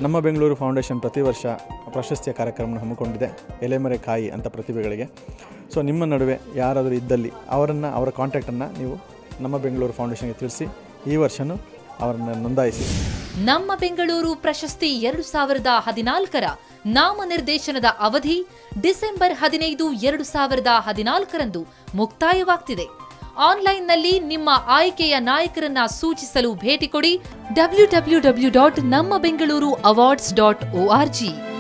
ನಮ್ಮ ಬೆಂಗಳೂರು ಫೌಂಡೇಶನ್ ಪ್ರತಿ ವರ್ಷ ಪ್ರಶಸ್ತಿಯ ಕಾರ್ಯಕ್ರಮ ಹಮ್ಮಿಕೊಂಡಿದೆ ಎಲೆಮರೆ ಕಾಯಿ ಅಂತ ಪ್ರತಿಭೆಗಳಿಗೆ ಸೊ ನಿಮ್ಮ ನಡುವೆ ಯಾರಾದರೂ ಇದ್ದಲ್ಲಿ ಅವರನ್ನು ಅವರ ಕಾಂಟ್ಯಾಕ್ಟನ್ನು ನೀವು ನಮ್ಮ ಬೆಂಗಳೂರು ಫೌಂಡೇಶನ್ಗೆ ತಿಳಿಸಿ ಈ ವರ್ಷವೂ ಅವರನ್ನು ನೋಂದಾಯಿಸಿ ನಮ್ಮ ಬೆಂಗಳೂರು ಪ್ರಶಸ್ತಿ ಎರಡು ಸಾವಿರದ ಹದಿನಾಲ್ಕರ ನಾಮನಿರ್ದೇಶನದ ಅವಧಿ ಡಿಸೆಂಬರ್ ಹದಿನೈದು ಎರಡು ಸಾವಿರದ ಹದಿನಾಲ್ಕರಂದು ಮುಕ್ತಾಯವಾಗ್ತಿದೆ ಆನ್ಲೈನ್ನಲ್ಲಿ ನಿಮ್ಮ ಆಯ್ಕೆಯ ನಾಯಕರನ್ನ ಸೂಚಿಸಲು ಭೇಟಿ ಕೊಡಿ W W W dot Namma Bengaluru awards dot O R G